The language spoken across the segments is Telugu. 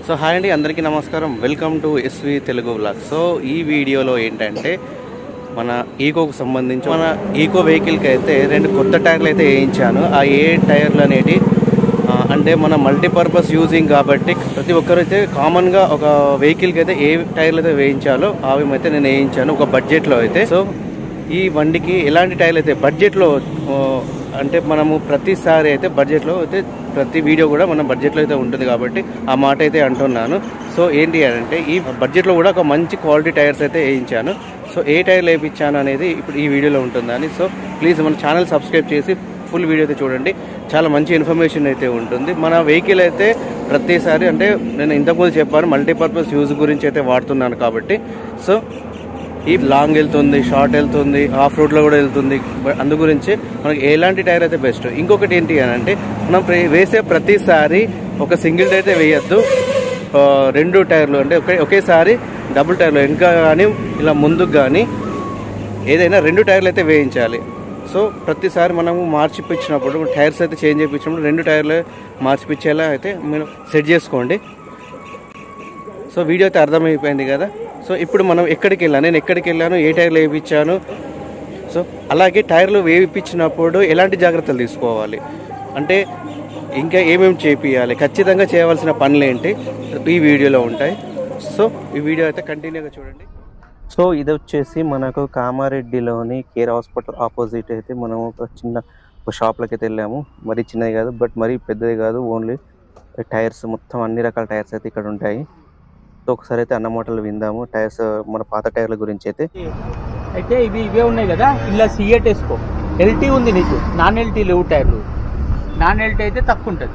సో హాయ్ అండి అందరికీ నమస్కారం welcome to SV Telugu blog so ఈ వీడియోలో ఏంటంటే మన ఈకోకు సంబంధించి మన ఈకో వెహికల్కి అయితే రెండు కొత్త టైర్లు అయితే వేయించాను ఆ ఏ టైర్లు అనేటి ఆ, అంటే మన మల్టీపర్పస్ యూజింగ్ కాబట్టి ప్రతి ఒక్కరైతే కామన్గా ఒక వెహికల్కి అయితే ఏ టైర్లు అయితే వేయించాలో అవి అయితే నేను వేయించాను ఒక బడ్జెట్లో అయితే సో ఈ బండికి ఎలాంటి టైర్లు అయితే బడ్జెట్లో ఆ, అంటే మనము ప్రతిసారి అయితే బడ్జెట్లో అయితే ప్రతి వీడియో కూడా మన బడ్జెట్లో అయితే ఉంటుంది కాబట్టి ఆ మాట అయితే అంటున్నాను సో ఏంటి అంటే ఈ బడ్జెట్లో కూడా ఒక మంచి క్వాలిటీ టైర్స్ అయితే వేయించాను సో ఏ టైర్లు వేయించాను అనేది ఇప్పుడు ఈ వీడియోలో ఉంటుందని సో ప్లీజ్ మన ఛానల్ సబ్స్క్రైబ్ చేసి ఫుల్ వీడియో అయితే చూడండి చాలా మంచి ఇన్ఫర్మేషన్ అయితే ఉంటుంది మన వెహికల్ అయితే ప్రతిసారి అంటే నేను ఇంతకుముందు చెప్పాను మల్టీపర్పస్ యూజ్ గురించి అయితే వాడుతున్నాను కాబట్టి సో ఈ లాంగ్ వెళ్తుంది షార్ట్ వెళ్తుంది ఆఫ్ రోడ్లో కూడా వెళ్తుంది బ- అందు గురించి మనకి ఎలాంటి టైర్ అయితే బెస్ట్ ఇంకొకటి ఏంటి అని అంటే మనం ప్రే- వేసే ప్రతిసారి ఒక సింగిల్ టైర్ అయితే వేయద్దు ఆ, రెండు టైర్లు అంటే ఒకే ఒకేసారి డబుల్ టైర్లు వెనక కానీ ఇలా ముందుకు కానీ ఏదైనా రెండు టైర్లు అయితే వేయించాలి సో ప్రతిసారి మనము మార్చిపించినప్పుడు టైర్స్ అయితే చేంజ్ చేయించినప్పుడు రెండు టైర్లు మార్చిపించేలా అయితే మీరు సెట్ చేసుకోండి సో వీడియో అయితే అర్థమైపోయింది కదా సో ఇప్పుడు మనం ఎక్కడికి వెళ్ళాను నేను ఎక్కడికి వెళ్ళాను ఏ టైర్లు వేయించాను సో అలాగే టైర్లు వేయించినప్పుడు ఎలాంటి జాగ్రత్తలు తీసుకోవాలి అంటే ఇంకా ఏమేమి చేపియాలి ఖచ్చితంగా చేయవలసిన పనులు ఏంటి ఈ వీడియోలో ఉంటాయి సో ఈ వీడియో అయితే కంటిన్యూగా చూడండి సో ఇది వచ్చేసి మనకు కామారెడ్డిలోని కేర్ హాస్పిటల్ ఆపోజిట్ అయితే మనం ఒక చిన్న ఒక షాప్లోకి అయితే వెళ్ళాము మరీ చిన్నది కాదు బట్ మరీ పెద్దది కాదు ఓన్లీ టైర్స్ మొత్తం అన్ని రకాల టైర్స్ అయితే ఇక్కడ ఉంటాయి సో ఒకసారి అయితే అన్న మూటలు విందాము టైర్స్ మన పాత టైర్ల గురించి అయితే అయితే ఇవి ఇవే ఉన్నాయి కదా ఇలా సిఎట్ వేసుకో ఎల్టీ ఉంది నీకు నాన్ ఎల్టీ లేవు టైర్లు నాన్ ఎల్టీ అయితే తక్కువ ఉంటుంది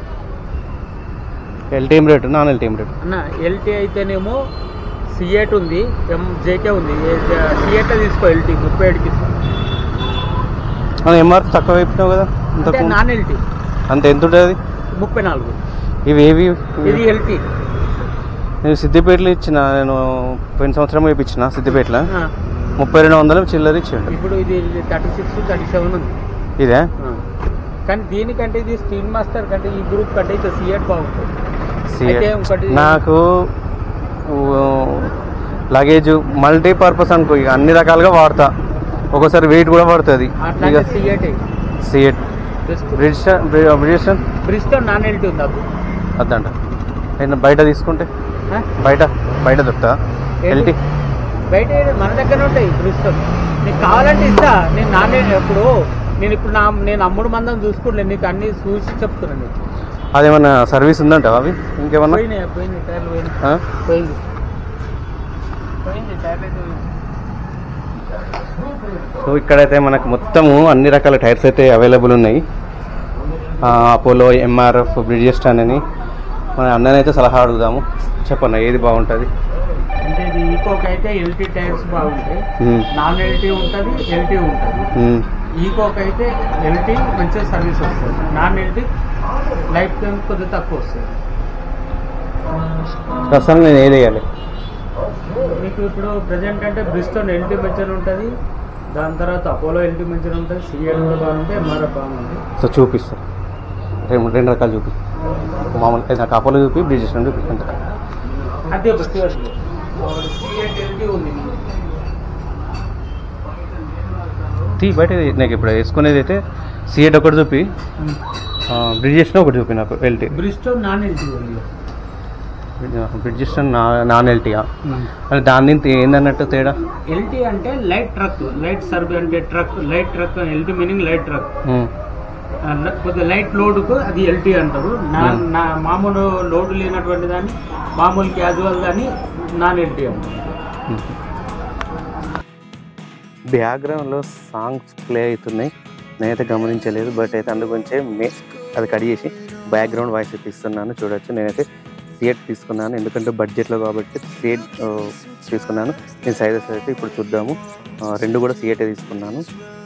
LTM rate non LTM rate అన్న ఎల్టీ అయితేనేమో సిఎట్ ఉంది ఎంజేకే ఉంది సిఎట్ తీసుకో ఎల్టీ ముప్పై ఏడుకి ఇస్తా. ఎంఆర్పి తక్కువ అయిపోయినావు కదా అంటే ఇంతకు నాన్ ఎల్టీ అంత ఎంత ఉంటుంది ముప్పై నాలుగు ఇవి ఏవి ఇది ఎల్టీ నేను సిద్దిపేటలో ఇచ్చిన నేను పోయిన సంవత్సరం వేయించిన సిద్దిపేటలో ముప్పై రెండు వందలు చిల్లర ఇచ్చిండు ఇప్పుడు ఇది థర్టీ సిక్స్ థర్టీ సెవెన్ ఉంది ఇదే ఆ. కానీ దీనికంటే ఇది స్టీల్ మాస్టర్ కంటే ఈ గ్రూప్ కంటే ఇది సిఎట్ బాగుంటుంది సి- అయితే ఇంకోటి నాకు లగేజ్ మల్టీపర్పస్ అనుకో ఇక అన్ని రకాలుగా వాడతా ఒక్కోసారి వెయిట్ కూడా పడుతుంది ఇక అట్లాగే CEAT CEAT Bridgestone Bridgestone Bristol non LT ఉంది అప్పుడు వద్దంట నేను బయట తీసుకుంటే ఆ? బయట బయట దొరుకుతా ఎల్టీ బయట ఏడు మన దగ్గర ఉంటాయి బ్రిస్టల్ నీకు కావాలంటే ఇస్తా నేను నాన్న ఇప్పుడు నేను ఇప్పుడు నా నేను అమ్ముడు మందం చూసుకోలేదు నీకు అన్ని చూసి చెప్తున్నాను నీకు అదేమన్నా సర్వీస్ ఉందంట అవి ఇంకేమన్నా పోయినాయి పోయింది టైర్లు పోయింది ఆ? పోయింది పోయింది టైర్లు అయితే పోయింది. సో ఇక్కడైతే మనకు మొత్తము అన్ని రకాల టైర్స్ అయితే అవైలబుల్ ఉన్నాయి ఆ, అపోలో ఎంఆర్ఎఫ్ బ్రిడ్జెస్టాన్ అని మన అన్ననైతే సలహా అడుగుదాము చెప్పన్న ఏది బాగుంటుంది అంటే ఇది ఈకోకి అయితే ఎల్టీ టైర్స్ బాగుంటాయి మ్మ్. నాన్ ఎల్టీ ఉంటుంది ఎల్టీ ఉంటుంది మ్మ్. ఈకోకి అయితే ఎల్టీ మంచిగా సర్వీస్ వస్తుంది నాన్ ఎల్టీ లైఫ్ టైం కొద్దిగా తక్కువ వస్తుంది ప్రస్తుతానికి నేను ఏది వేయాలి మీకు ఇప్పుడు ప్రజెంట్ అంటే బ్రిస్టోన్ ఎల్టీ మంచిగా ఉంటుంది దాని తర్వాత అపోలో ఎల్టీ మంచిగా ఉంటుంది సిఎల్ కూడా బాగుంటుంది ఎంఆర్ఎఫ్ బాగుంది సో చూపిస్తా రెండు రెండు రకాలు చూపి మామూలు అయితే నాకు అపోలో చూపి బ్రిడ్జెస్టాన్ చూపి అంతే అదే బస్సు సిఎల్ ఎల్టీ ఉంది తీ బయట నాకు ఇప్పుడు వేసుకునేది అయితే సిఎట్ ఒకటి చూపి బ్రిడ్జెస్టాన్ ఒకటి చూపి నాకు ఎల్టీ బ్రిస్టోన్ నాన్ ఎల్టీ ఉంది బ్రిడ్జెస్టాన్ నా నాన్ ఎల్టీయా అంటే దాని నుంచి ఏందన్నట్టు తేడా ఎల్టీ అంటే లైట్ ట్రక్ లైట్ సర్వీ అంటే truck light truck LT meaning light truck మ్మ్. కొద్దిగా లైట్ లోడ్కు అది ఎల్టీ అంటారు నా Hmm. నా మామూలు లోడ్ లేనటువంటి దాన్ని మామూలు క్యాజువల్ దాన్ని నాన్ ఎల్టీ అంటారు బ్యాక్గ్రౌండ్లో సాంగ్స్ ప్లే అవుతున్నాయి నేనైతే గమనించలేదు బట్ అయితే అందుగురించే మే అది కట్ చేసి బ్యాక్గ్రౌండ్ వాయిస్ అయితే ఇస్తున్నాను చూడొచ్చు నేనైతే సీట్ తీసుకున్నాను ఎందుకంటే బడ్జెట్లో కాబట్టి సీట్ తీసుకున్నాను నేను సైజెస్ అయితే ఇప్పుడు చూద్దాము ఆ, రెండు కూడా సీఎటే తీసుకున్నాను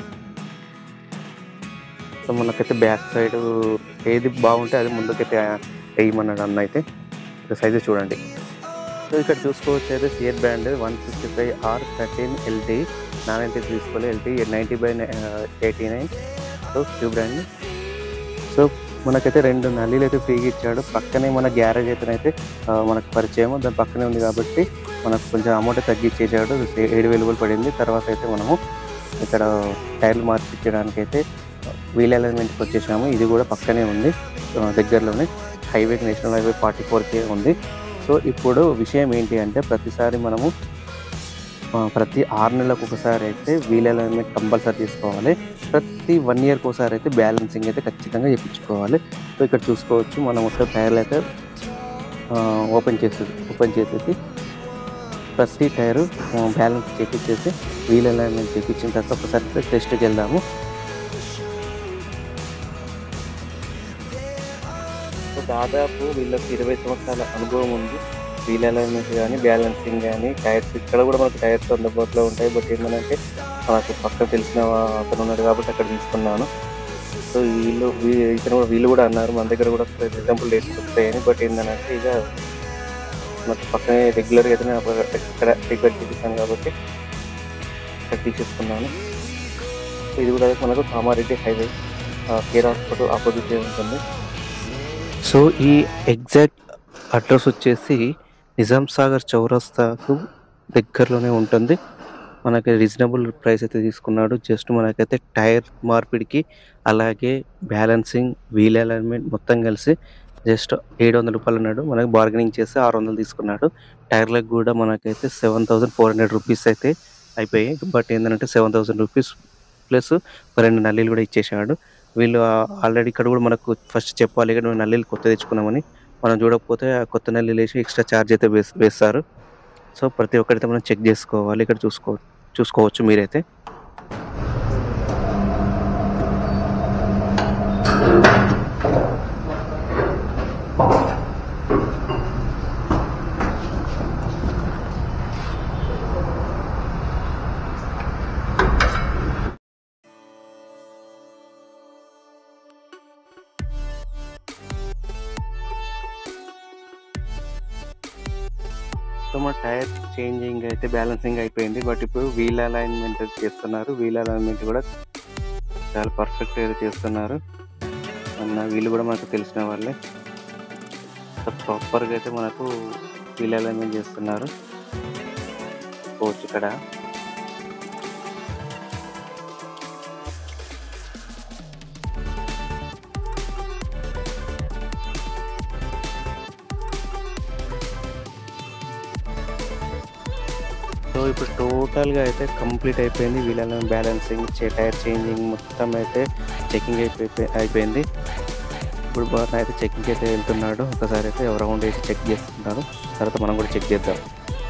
సో మనకైతే బ్యాక్ సైడ్ ఏది బాగుంటే అది ముందుకైతే వేయమన్నాడు అన్న అయితే సైజెస్ చూడండి సో ఇక్కడ చూసుకోవచ్చు అయితే CEAT brand one sixty five R thirteen LT non LT తీసుకోవాలి LT ninety by eighty nine so Q brand so మనకైతే రెండు నల్లీలు అయితే ఫ్రీగా ఇచ్చాడు పక్కనే మన గ్యారేజ్ అయితే ఆ, మనకు పరిచయం దాని పక్కనే ఉంది కాబట్టి మనకు కొంచెం అమౌంట్ తగ్గించేసాడు ఏడు వేలు కూడా పడింది తర్వాత అయితే మనము ఇక్కడ టైర్లు మార్పించడానికి అయితే వీల్ అలైన్మెంట్కి వచ్చేసాము ఇది కూడా పక్కనే ఉంది ఆ, దగ్గరలోనే హైవే నేషనల్ హైవే ఫార్టీ ఫోర్కే ఉంది సో ఇప్పుడు విషయం ఏంటి అంటే ప్రతిసారి మనము ఆ, ప్రతి ఆరు నెలలకు ఒకసారి అయితే వీల్ అలైన్మెంట్ కంపల్సరీ తీసుకోవాలి ప్రతి వన్ ఇయర్కి ఒకసారి అయితే బ్యాలెన్సింగ్ అయితే ఖచ్చితంగా చేయించుకోవాలి సో ఇక్కడ చూసుకోవచ్చు మనం మొత్తం టైర్లు అయితే ఓపెన్ చేసేది ఓపెన్ చేసేసి ప్రతి టైరు బ్యాలెన్స్ చేపించేసి వీల్ అలైన్మెంట్ చేపించిన తర్వాత ఒకసారి టెస్ట్కి వెళ్దాము సో దాదాపు వీళ్ళకి ఇరవై సంవత్సరాల అనుభవం ఉంది వీల్ అలైన్మెంట్ కానీ బ్యాలెన్సింగ్ కానీ టైర్స్ ఇక్కడ కూడా మనకు టైర్స్ అందుబాటులో ఉంటాయి బట్ ఏంటంటే మనకు పక్కన తెలిసిన అతను ఉన్నాడు కాబట్టి అక్కడ తీసుకున్నాను సో వీళ్ళు వీ- ఇతను కూడా వీళ్ళు కూడా అన్నారు మన దగ్గర కూడా ఎగ్జాంపుల్ డేట్స్ వస్తాయని బట్ ఏంటంటే ఇక మనకు పక్కనే రెగ్యులర్గా అయితే నేను అక్కడ- ఇక్కడ టికెట్ చూపిస్తాను కాబట్టి ఇక్కడ తీసేసుకున్నాను సో ఇది కూడా మనకు Kamareddy highway care hospital opposite ఉంటుంది సో ఈ ఎగ్జాక్ట్ అడ్రస్ వచ్చేసి నిజాం సాగర్ చౌరస్తాకు దగ్గరలోనే ఉంటుంది మనకి రీజనబుల్ ప్రైస్ అయితే తీసుకున్నాడు జస్ట్ మనకైతే టైర్ మార్పిడికి అలాగే బ్యాలెన్సింగ్ వీల్ అలైన్మెంట్ మొత్తం కలిసి జస్ట్ ఏడు వందల రూపాయలు అన్నాడు మనకి బార్గెనింగ్ చేసి ఆరు వందలు తీసుకున్నాడు టైర్లకు కూడా మనకైతే seven thousand four hundred rupees అయితే అయిపోయాయి బట్ ఏంటంటే సెవెన్ థౌసండ్ రూపీస్ ప్లస్ రెండు నల్లీలు కూడా ఇచ్చేసాడు వీళ్ళు ఆల్రెడీ ఇక్కడ కూడా మనకు ఫస్ట్ చెప్పాలి ఇక్కడ మేము నల్లీలు కొత్త తెచ్చుకున్నామని మనం చూడకపోతే ఆ కొత్త నల్లీలు వేసి ఎక్స్ట్రా ఛార్జ్ అయితే వేస్- వేస్తారు సో ప్రతి ఒక్కరైతే మనం చెక్ చేసుకోవాలి ఇక్కడ చూసుకో చూసుకోవచ్చు మీరైతే సో మన టైర్ చేంజింగ్ అయితే బ్యాలెన్సింగ్ అయిపోయింది బట్ ఇప్పుడు వీల్ అలైన్మెంట్ చేస్తున్నారు వీల్ అలైన్మెంట్ కూడా చాలా పర్ఫెక్ట్ అయితే చేస్తున్నారు అన్న వీళ్ళు కూడా మనకు తెలిసిన వాళ్ళే ప్రాపర్గా అయితే మనకు వీల్ అలైన్మెంట్ చేస్తున్నారు కోచ్ ఇక్కడ సో ఇప్పుడు టోటల్గా అయితే కంప్లీట్ అయిపోయింది వీళ్ళ బ్యాలెన్సింగ్ టైర్ చేంజింగ్ మొత్తం అయితే చెకింగ్ అయిపోయి అయిపోయింది ఇప్పుడు బాగా అయితే చెకింగ్ అయితే వెళ్తున్నాడు ఒకసారి అయితే రౌండ్ వేసి చెక్ చేస్తున్నారు తర్వాత మనం కూడా చెక్ చేద్దాం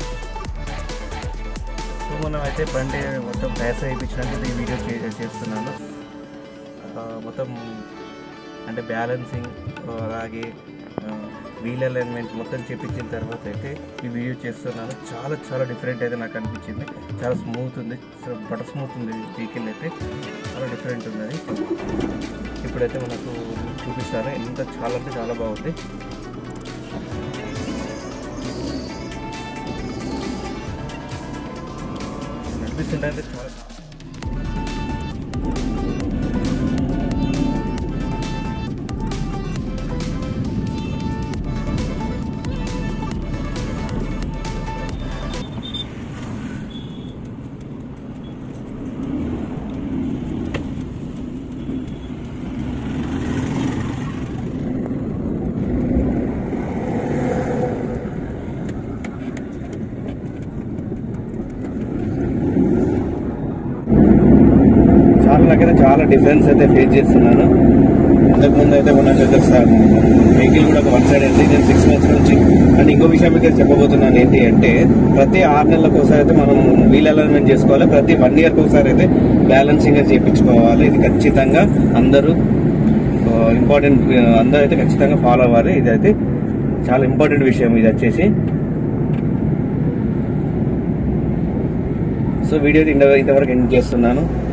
సో మనం అయితే బండి మొత్తం టైర్స్ వేయించడానికి ఈ వీడియో చే- చేస్తున్నాను ఆ, మొత్తం అంటే బ్యాలెన్సింగ్ అలాగే వీల్ అలైన్మెంట్ మొత్తం చేపించిన తర్వాత అయితే ఈ వీడియో చేస్తున్నాను చాలా చాలా డిఫరెంట్ అయితే నాకు అనిపించింది చాలా స్మూత్ ఉంది బటర్ స్మూత్ ఉంది వెహికల్ అయితే చాలా డిఫరెంట్ ఉన్నది ఇప్పుడైతే మనకు చూపిస్తాను ఎంత చాలా అంటే చాలా బాగుంది అనిపిస్తుంది అంటే చాలా చాలా దగ్గర చాలా డిఫరెన్స్ అయితే ఫేస్ చేస్తున్నాను ఇంతకుముందు అయితే మన దగ్గర వెహికల్ కూడా ఒక వన్ సైడ్ అయితే నేను సిక్స్ మంత్స్ నుంచి అండ్ ఇంకో విషయం మీకు చెప్పబోతున్నాను ఏంటి అంటే ప్రతి ఆరు నెలలకు ఒకసారి అయితే మనం వీల్ అలైన్మెంట్ చేసుకోవాలి ప్రతి వన్ ఇయర్కి ఒకసారి అయితే బ్యాలెన్సింగ్ చేయించుకోవాలి ఇది ఖచ్చితంగా అందరూ ఇంపార్టెంట్ అందరూ అయితే ఖచ్చితంగా ఫాలో అవ్వాలి ఇది అయితే చాలా ఇంపార్టెంట్ విషయం ఇది వచ్చేసి సో వీడియో ఇంత ఇంతవరకు ఎండ్ చేస్తున్నాను